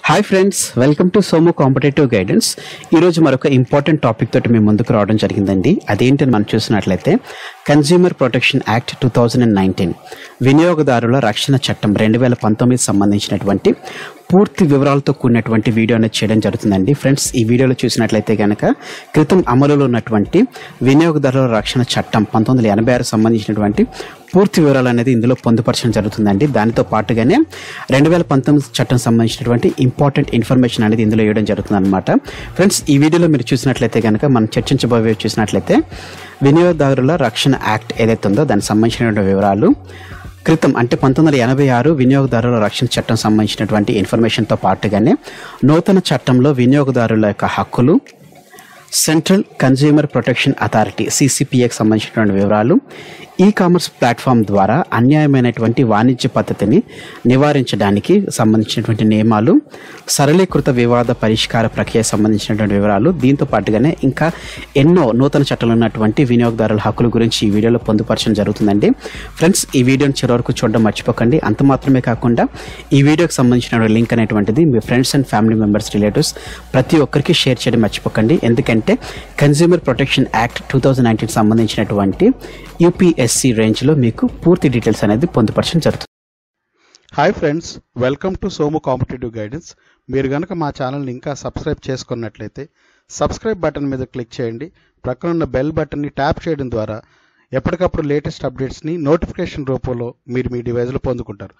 hi friends welcome to Somo competitive guidance ఈరోజు మరొక important topic తోటి మేము ముందుకు రావడం జరిగిందండి అదేంటని మనం చూసినట్లయితే consumer protection act two thousand and nineteen వినియోగదారుల రక్షణ చట్టం రెండు వేల పంతొమ్మిది సంబంధించినటువంటి పూర్తి వివరాలతో కూడినటువంటి వీడియో అనేది చేయడం జరుగుతుందండి ఫ్రెండ్స్ ఈ వీడియోలో చూసినట్లయితే కనుక క్రితం అమలులో ఉన్నటువంటి వినియోగదారుల రక్షణ చట్టం పంతొమ్మిది వందల ఎనభై ఆరు సంబంధించినటువంటి పూర్తి వివరాలు అనేది ఇందులో పొందుపరచడం జరుగుతుందండి దానితో పాటుగానే రెండు వేల పంతొమ్మిది చట్టం సంబంధించినటువంటి ఇంపార్టెంట్ ఇన్ఫర్మేషన్ అనేది ఇందులో ఇవ్వడం జరుగుతుంది అనమాట ఫ్రెండ్స్ ఈ వీడియోలో మీరు చూసినట్లయితే కనుక మనం చర్చించబోయే చూసినట్లయితే వినియోగదారుల రక్షణ యాక్ట్ ఏదైతే ఉందో దానికి సంబంధించినటువంటి వివరాలు క్రితం అంటే పంతొమ్మిది వందల ఎనభై ఆరు వినియోగదారుల రక్షణ చట్టం సంబంధించినటువంటి ఇన్ఫర్మేషన్తో పాటుగానే నూతన చట్టంలో వినియోగదారుల యొక్క హక్కులు సెంట్రల్ కన్జ్యూమర్ ప్రొటెక్షన్ అథారిటీ సిసిపిఏకి సంబంధించినటువంటి వివరాలు ఈ కామర్స్ ప్లాట్ఫామ్ ద్వారా అన్యాయమైనటువంటి వాణిజ్య పద్ధతిని నివారించడానికి సంబంధించినటువంటి నియమాలు సరళీకృత వివాద పరిష్కార ప్రక్రియ సంబంధించినటువంటి వివరాలు దీంతో పాటుగానే ఇంకా ఎన్నో నూతన చట్టాలు ఉన్నటువంటి వినియోగదారుల హక్కుల గురించి ఈ వీడియోలో పొందుపరచడం జరుగుతుందండి ఫ్రెండ్స్ ఈ వీడియోని చివరి వరకు చూడడం మర్చిపోకండి అంత మాత్రమే కాకుండా ఈ వీడియోకి సంబంధించిన లింక్ అనేటువంటిది మీ friends and family members relatives ప్రతి ఒక్కరికి షేర్ చేయడం మర్చిపోకండి ఎందుకంటే consumer protection act two thousand nineteen సంబంధించినటువంటి యూపీఎస్సీ రేంజ్లో మీకు పూర్తి డీటెయిల్స్ అనేది పొందుపరచడం జరుగుతుంది hi friends welcome to Somu competitive guidance మీరు కనుక మా ఛానల్ని ఇంకా సబ్స్క్రైబ్ చేసుకున్నట్లయితే సబ్స్క్రైబ్ బటన్ మీద క్లిక్ చేయండి ప్రక్కన ఉన్న బెల్ బటన్ని ట్యాప్ చేయడం ద్వారా ఎప్పటికప్పుడు లేటెస్ట్ అప్డేట్స్ని నోటిఫికేషన్ రూపంలో మీరు మీ డివైజ్లో పొందుకుంటారు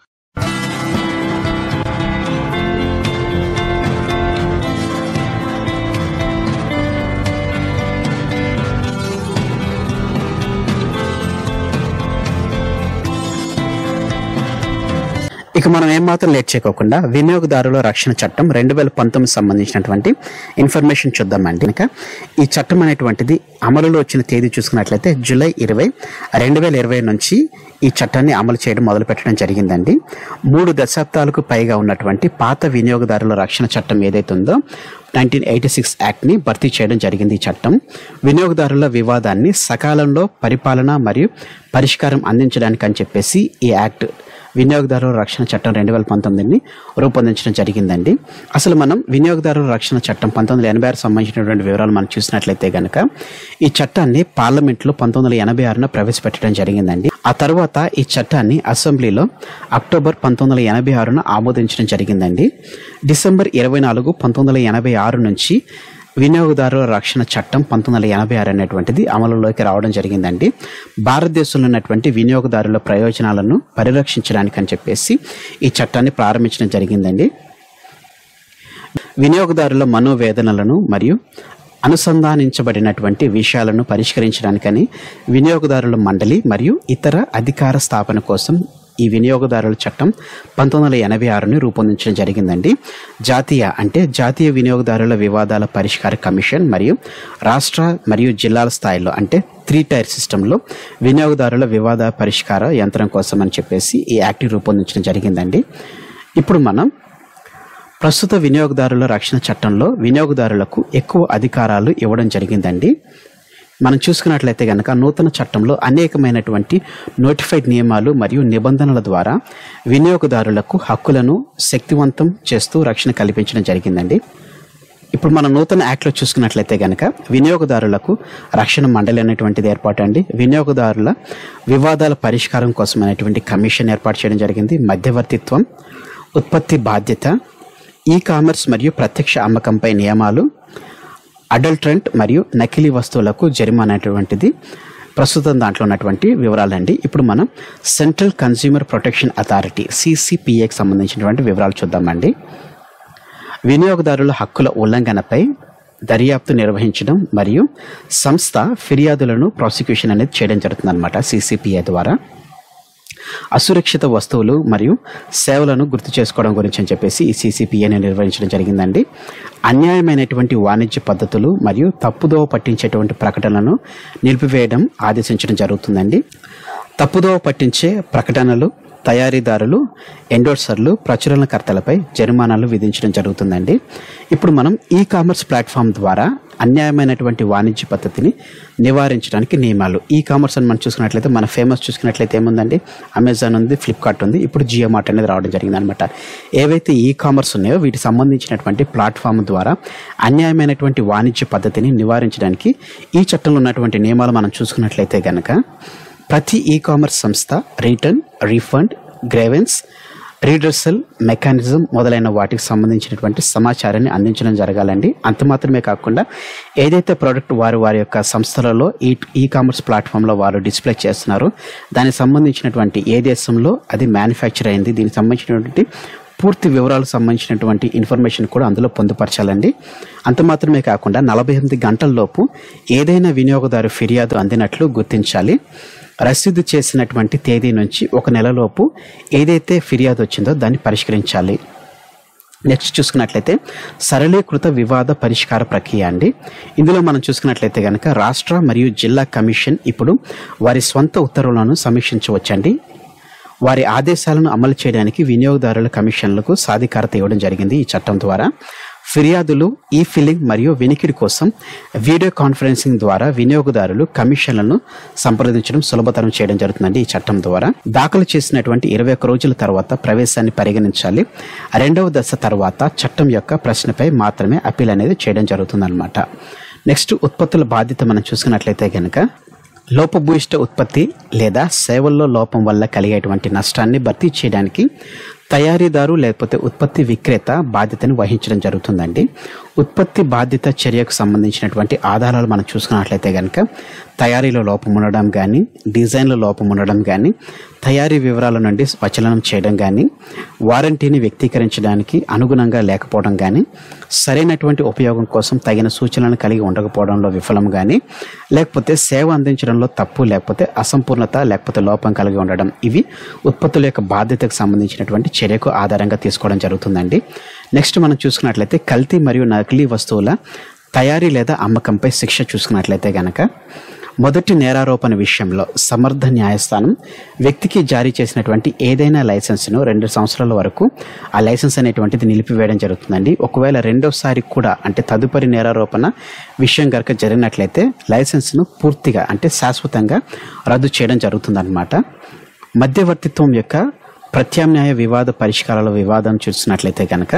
ఇక మనం ఏమాత్రం లేట్ చేయకోకుండా వినియోగదారుల రక్షణ చట్టం రెండు వేల పంతొమ్మిది సంబంధించినటువంటి ఇన్ఫర్మేషన్ చూద్దామండి కనుక ఈ చట్టం అనేటువంటిది అమలులో వచ్చిన తేదీ చూసుకున్నట్లయితే జూలై ఇరవై రెండు వేల ఇరవై నుంచి ఈ చట్టాన్ని అమలు చేయడం మొదలు పెట్టడం జరిగిందండి మూడు దశాబ్దాలకు పైగా ఉన్నటువంటి పాత వినియోగదారుల రక్షణ చట్టం ఏదైతే ఉందో నైన్టీన్ ఎయిటీ సిక్స్ యాక్ట్ని భర్తీ చేయడం జరిగింది ఈ చట్టం వినియోగదారుల వివాదాన్ని సకాలంలో పరిపాలన మరియు పరిష్కారం అందించడానికి అని చెప్పేసి ఈ యాక్ట్ వినియోగదారుల రక్షణ చట్టం రెండు వేల పంతొమ్మిదిని రూపొందించడం జరిగిందండి అసలు మనం వినియోగదారుల రక్షణ చట్టం పంతొమ్మిది వందల ఎనభై ఆరు సంబంధించినటువంటి వివరాలు మనం చూసినట్లయితే కనుక ఈ చట్టాన్ని పార్లమెంట్లో పంతొమ్మిది వందల ఎనభై ఆరున ప్రవేశపెట్టడం జరిగిందండి ఆ తర్వాత ఈ చట్టాన్ని అసెంబ్లీలో అక్టోబర్ పంతొమ్మిది వందల ఎనభై ఆరున ఆమోదించడం జరిగిందండి డిసెంబర్ ఇరవై నాలుగు పంతొమ్మిది వందల ఎనభై ఆరు నుంచి వినియోగదారుల రక్షణ చట్టం పంతొమ్మిది వందల ఎనభై ఆరు అనేటువంటిది అమలులోకి రావడం జరిగిందండి భారతదేశంలో ఉన్నటువంటి వినియోగదారుల ప్రయోజనాలను పరిరక్షించడానికి అని చెప్పేసి ఈ చట్టాన్ని ప్రారంభించడం జరిగిందండి వినియోగదారుల మనోవేదనలను మరియు అనుసంధానించబడినటువంటి విషయాలను పరిష్కరించడానికని వినియోగదారుల మండలి మరియు ఇతర అధికార స్థాపన కోసం ఈ వినియోగదారుల చట్టం పంతొమ్మిది వందల ఎనభై ఆరుని రూపొందించడం జరిగిందండి జాతీయ అంటే జాతీయ వినియోగదారుల వివాదాల పరిష్కార కమిషన్ మరియు రాష్ట్ర మరియు జిల్లాల స్థాయిలో అంటే త్రీ టైర్ సిస్టంలో వినియోగదారుల వివాద పరిష్కార యంత్రం కోసం అని చెప్పేసి ఈ యాక్ట్ రూపొందించడం జరిగిందండి ఇప్పుడు మనం ప్రస్తుత వినియోగదారుల రక్షణ చట్టంలో వినియోగదారులకు ఎక్కువ అధికారాలు ఇవ్వడం జరిగిందండి మనం చూసుకున్నట్లయితే కనుక నూతన చట్టంలో అనేకమైనటువంటి నోటిఫైడ్ నియమాలు మరియు నిబంధనల ద్వారా వినియోగదారులకు హక్కులను శక్తివంతం చేస్తూ రక్షణ కల్పించడం జరిగిందండి ఇప్పుడు మనం నూతన యాక్ట్లో చూసుకున్నట్లయితే కనుక వినియోగదారులకు రక్షణ మండలి అనేటువంటిది ఏర్పాటు అండి వినియోగదారుల వివాదాల పరిష్కారం కోసం అనేటువంటి కమిషన్ ఏర్పాటు చేయడం జరిగింది మధ్యవర్తిత్వం ఉత్పత్తి బాధ్యత ఈ కామర్స్ మరియు ప్రత్యక్ష అమ్మకంపై నియమాలు అడల్ట్రెంట్ మరియు నకిలీ వస్తువులకు జరిమానా అనేటువంటిది ప్రస్తుతం దాంట్లో ఉన్నటువంటి వివరాలండి ఇప్పుడు మనం సెంట్రల్ కన్స్యూమర్ ప్రొటెక్షన్ అథారిటీ సిసిపిఏకి సంబంధించినటువంటి వివరాలు చూద్దామండి వినియోగదారుల హక్కుల ఉల్లంఘనపై దర్యాప్తు నిర్వహించడం మరియు సంస్థ ఫిర్యాదులను ప్రాసిక్యూషన్ అనేది చేయడం జరుగుతుందన్నమాట సిసిపిఐ ద్వారా అసురక్షిత వస్తువులు మరియు సేవలను గుర్తు చేసుకోవడం గురించి అని చెప్పేసి ఈ సిసిపిఐని నిర్వహించడం జరిగిందండి అన్యాయమైనటువంటి వాణిజ్య పద్ధతులు మరియు తప్పుదోవ పట్టించేటువంటి ప్రకటనలను నిలిపివేయడం ఆదేశించడం జరుగుతుందండి తప్పుదోవ పట్టించే ప్రకటనలు తయారీదారులు ఎండోర్సర్లు ప్రచురణకర్తలపై జరిమానాలు విధించడం జరుగుతుందండి ఇప్పుడు మనం ఈ కామర్స్ ప్లాట్ఫామ్ ద్వారా అన్యాయమైనటువంటి వాణిజ్య పద్ధతిని నివారించడానికి నియమాలు ఈ కామర్స్ అని మనం చూసుకున్నట్లయితే మన ఫేమస్ చూసుకున్నట్లయితే ఏముందండి అమెజాన్ ఉంది ఫ్లిప్కార్ట్ ఉంది ఇప్పుడు జియో మార్ట్ అనేది రావడం జరిగింది అనమాట ఏవైతే ఈ కామర్స్ ఉన్నాయో వీటికి సంబంధించినటువంటి ప్లాట్ఫామ్ ద్వారా అన్యాయమైనటువంటి వాణిజ్య పద్ధతిని నివారించడానికి ఈ చట్టంలో ఉన్నటువంటి నియమాలు మనం చూసుకున్నట్లయితే గనక ప్రతి ఈ కామర్స్ సంస్థ return refund grievance redressal mechanism మొదలైన వాటికి సంబంధించినటువంటి సమాచారాన్ని అందించడం జరగాలండి అంత మాత్రమే కాకుండా ఏదైతే ప్రోడక్ట్ వారు వారి యొక్క సంస్థలలో ఈ ఈ కామర్స్ ప్లాట్ఫామ్లో వారు డిస్ప్లే చేస్తున్నారో దానికి సంబంధించినటువంటి ఏ దేశంలో అది మ్యానుఫ్యాక్చర్ అయింది దీనికి సంబంధించినటువంటి పూర్తి వివరాలకు సంబంధించినటువంటి ఇన్ఫర్మేషన్ కూడా అందులో పొందుపరచాలండి అంత మాత్రమే కాకుండా నలభై ఎనిమిది గంటల్లోపు ఏదైనా వినియోగదారు ఫిర్యాదు అందినట్లు గుర్తించాలి రసీదు చేసినటువంటి తేదీ నుంచి ఒక నెలలోపు ఏదైతే ఫిర్యాదు వచ్చిందో దాన్ని పరిష్కరించాలి నెక్స్ట్ చూసుకున్నట్లయితే సరళీకృత వివాద పరిష్కార ప్రక్రియ అండి ఇందులో మనం చూసుకున్నట్లయితే కనుక రాష్ట్ర మరియు జిల్లా కమిషన్ ఇప్పుడు వారి స్వంత ఉత్తర్వులను సమీక్షించవచ్చండి వారి ఆదేశాలను అమలు చేయడానికి వినియోగదారుల కమిషన్లకు సాధికారత ఇవ్వడం జరిగింది ఈ చట్టం ద్వారా ఫిర్యాదులు ఈ ఫిల్లింగ్ మరియు వినికిడి కోసం వీడియో కాన్ఫరెన్సింగ్ ద్వారా వినియోగదారులు కమిషన్లను సంప్రదించడం సులభతరం చేయడం జరుగుతుందండి ఈ చట్టం ద్వారా దాఖలు చేసినటువంటి ఇరవై ఒక్క రోజుల తర్వాత ప్రవేశాన్ని పరిగణించాలి రెండవ దశ తర్వాత చట్టం యొక్క ప్రశ్నపై మాత్రమే అప్పీల్ అనేది చేయడం జరుగుతుందన్నమాట నెక్స్ట్ ఉత్పత్తుల బాధ్యత మనం చూసుకున్నట్లయితే కనుక లోపభూయిష్ట ఉత్పత్తి లేదా సేవల్లో లోపం వల్ల కలిగేటువంటి నష్టాన్ని భర్తీ చేయడానికి తయారీదారు లేకపోతే ఉత్పత్తి విక్రేత బాధ్యతను వహించడం జరుగుతుందండి ఉత్పత్తి బాధ్యత చర్యకు సంబంధించినటువంటి ఆధారాలు మనం చూసుకున్నట్లయితే కనుక తయారీలో లోపం ఉండడం కానీ డిజైన్లో లోపం ఉండడం కానీ తయారీ వివరాల నుండి వచలనం చేయడం కానీ వారంటీని వ్యక్తీకరించడానికి అనుగుణంగా లేకపోవడం కానీ సరైనటువంటి ఉపయోగం కోసం తగిన సూచనలను కలిగి ఉండకపోవడంలో విఫలం కానీ లేకపోతే సేవ అందించడంలో తప్పు లేకపోతే అసంపూర్ణత లేకపోతే లోపం కలిగి ఉండడం ఇవి ఉత్పత్తుల యొక్క బాధ్యతకు సంబంధించినటువంటి చర్యకు ఆధారంగా తీసుకోవడం జరుగుతుందండి నెక్స్ట్ మనం చూసుకున్నట్లయితే కల్తీ మరియు నకిలీ వస్తువుల తయారీ లేదా అమ్మకంపై శిక్ష చూసుకున్నట్లయితే గనక మొదటి నేరారోపణ విషయంలో సమర్థ న్యాయస్థానం వ్యక్తికి జారీ చేసినటువంటి ఏదైనా లైసెన్స్ను రెండు సంవత్సరాల వరకు ఆ లైసెన్స్ అనేటువంటిది నిలిపివేయడం జరుగుతుందండి ఒకవేళ రెండోసారి కూడా అంటే తదుపరి నేరారోపణ విషయం కనుక జరిగినట్లయితే లైసెన్స్ను పూర్తిగా అంటే శాశ్వతంగా రద్దు చేయడం జరుగుతుందన్నమాట మధ్యవర్తిత్వం యొక్క ప్రత్యామ్నాయ వివాద పరిష్కారాల వివాదం చూసినట్లయితే కనుక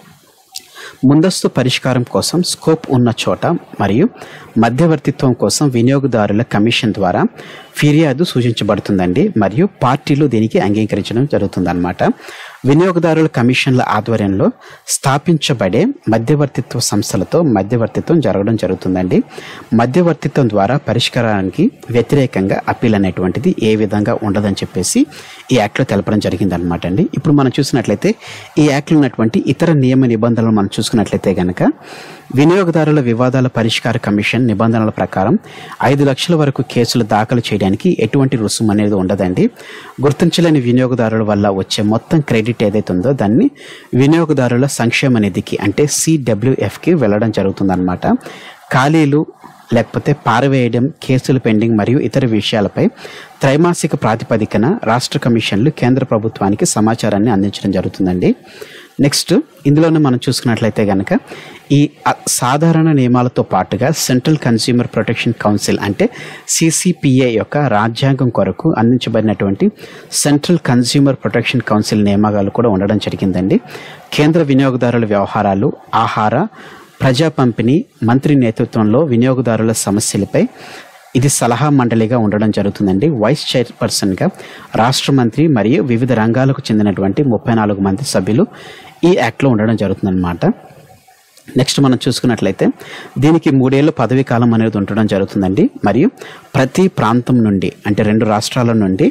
ముందస్తు పరిష్కారం కోసం స్కోప్ ఉన్న చోట మరియు మధ్యవర్తిత్వం కోసం వినియోగదారుల కమిషన్ ద్వారా ఫిర్యాదు సూచించబడుతుందండి మరియు పార్టీలు దీనికి అంగీకరించడం జరుగుతుందన్నమాట వినియోగదారుల కమిషన్ల ఆధ్వర్యంలో స్థాపించబడే మధ్యవర్తిత్వ సంస్థలతో మధ్యవర్తిత్వం జరగడం జరుగుతుందండి మధ్యవర్తిత్వం ద్వారా పరిష్కారానికి వ్యతిరేకంగా అప్పీల్ అనేటువంటిది ఏ విధంగా ఉండదని చెప్పేసి ఈ యాక్ట్లో తెలపడం జరిగిందనమాట అండి ఇప్పుడు మనం చూసినట్లయితే ఈ యాక్ట్లో ఉన్నటువంటి ఇతర నియమ నిబంధనలు మనం చూసుకున్నట్లయితే గనక వినియోగదారుల వివాదాల పరిష్కార కమిషన్ నిబంధనల ప్రకారం ఐదు లక్షల వరకు కేసులు దాఖలు చేయడానికి ఎటువంటి రుసుము అనేది ఉండదండి గుర్తించలేని వినియోగదారుల వల్ల వచ్చే మొత్తం క్రెడిట్ ఏదైతే ఉందో దాన్ని వినియోగదారుల సంక్షేమ నిధికి అంటే సిడబ్ల్యూఎఫ్కి వెళ్ళడం జరుగుతుందన్నమాట ఖాళీలు లేకపోతే పారవేయడం కేసులు పెండింగ్ మరియు ఇతర విషయాలపై త్రైమాసిక ప్రాతిపదికన రాష్ట్ర కమిషన్లు కేంద్ర ప్రభుత్వానికి సమాచారాన్ని అందించడం జరుగుతుందండి నెక్స్ట్ ఇందులోనే మనం చూసుకున్నట్లయితే కనుక ఈ అ- సాధారణ నియమాలతో పాటుగా సెంట్రల్ కన్స్యూమర్ ప్రొటెక్షన్ కౌన్సిల్ అంటే సిసిపిఏ యొక్క రాజ్యాంగం కొరకు అందించబడినటువంటి సెంట్రల్ కన్స్యూమర్ ప్రొటెక్షన్ కౌన్సిల్ నియమాలు కూడా ఉండడం జరిగిందండి కేంద్ర వినియోగదారుల వ్యవహారాలు ఆహార ప్రజా పంపిణీ మంత్రి నేతృత్వంలో వినియోగదారుల సమస్యలపై ఇది సలహా మండలిగా ఉండడం జరుగుతుందండి వైస్ చైర్పర్సన్గా రాష్ట్ర మంత్రి మరియు వివిధ రంగాలకు చెందినటువంటి ముప్పై నాలుగు మంది సభ్యులు ఈ యాక్ట్లో ఉండడం జరుగుతుందన్నమాట నెక్స్ట్ మనం చూసుకున్నట్లయితే దీనికి మూడేళ్ళు పదవీ కాలం అనేది ఉండడం జరుగుతుందండి మరియు ప్రతి ప్రాంతం నుండి అంటే రెండు రాష్ట్రాల నుండి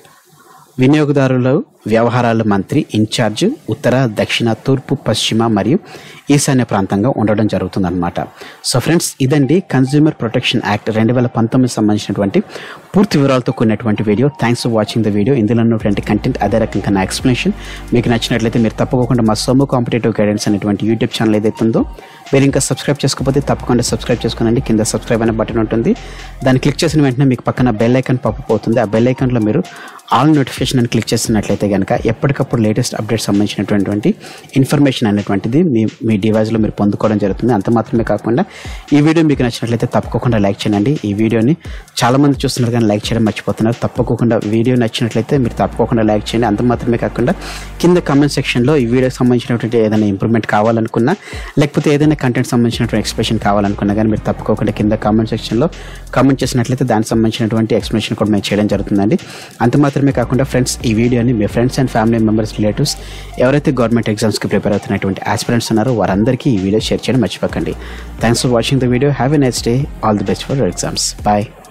వినియోగదారుల వ్యవహారాల మంత్రి ఇన్ఛార్జ్ ఉత్తర దక్షిణ తూర్పు పశ్చిమ మరియు ఈశాన్య ప్రాంతంగా ఉండడం జరుగుతుందన్నమాట సో ఫ్రెండ్స్ ఇదండి కన్స్యూమర్ ప్రొటెక్షన్ యాక్ట్ రెండు వేల పంతొమ్మిది సంబంధించినటువంటి పూర్తి వివరాలతో కూడినటువంటి video thanks for watching the video ఇందులో ఉన్నటువంటి కంటెంట్ అదే రకంగా నా ఎక్స్ప్లెనేషన్ మీకు నచ్చినట్లయితే మీరు తప్పకుండా మా సోమో కాంపిటేటివ్ గైడెన్స్ అనేటువంటి యూట్యూబ్ ఛానల్ ఏదైతే ఉందో మీరు ఇంకా సబ్స్క్రైబ్ చేసుకోకపోతే తప్పకుండా సబ్స్క్రైబ్ చేసుకోనండి కింద సబ్స్క్రైబ్ అనే బటన్ ఉంటుంది దాన్ని క్లిక్ చేసిన వెంటనే మీకు పక్కన బెల్ ఐకాన్ పాపప్ అవుతుంది ఆ బెల్ ఐకాన్లో మీరు ఆల్ నోటిఫికేషన్ అని క్లిక్ చేసినట్లయితే కనుక ఎప్పటికప్పుడు లేటెస్ట్ అప్డేట్ సంబంధించినటువంటి ఇన్ఫర్మేషన్ అనేటువంటిది మీ మీ డివైస్లో మీరు పొందుకోవడం జరుగుతుంది అంత మాత్రమే కాకుండా ఈ వీడియో మీకు నచ్చినట్లయితే తప్పకుండా లైక్ చేయండి ఈ వీడియోని చాలా మంది చూస్తున్నారు కానీ లైక్ చేయడం మర్చిపోతున్నారు తప్పకుండా వీడియో నచ్చినట్లయితే మీరు తప్పకుండా లైక్ చేయండి అంత మాత్రమే కాకుండా కింద కామెంట్ సెక్షన్లో ఈ వీడియోకి సంబంధించినటువంటి ఏదైనా ఇంప్రూవ్మెంట్ కావాలనుకున్నా లేకపోతే ఏదైనా కంటెంట్ సంబంధించినటువంటి ఎక్స్ప్రెషన్ కావాలనుకున్నా కానీ మీరు తప్పకుండా కింద కామెంట్ సెక్షన్లో కామెంట్ చేసినట్లయితే దానికి సంబంధించినటువంటి ఎక్స్ప్లెనేషన్ కూడా మేము చేయడం జరుగుతుందండి అంత మాత్రమే కాకుండా ఫ్రెండ్స్ ఈ వీడియోని మీ friends and family members relatives ఎవరైతే గవర్నమెంట్ ఎగ్జామ్స్కి ప్రిపేర్ అవుతున్నటువంటి ఆస్పిరెంట్స్ ఉన్నారో వారందరికీ ఈ వీడియో షేర్ చేయడం మర్చిపోకండి thanks for watching the video have a nice day all the best for exams bye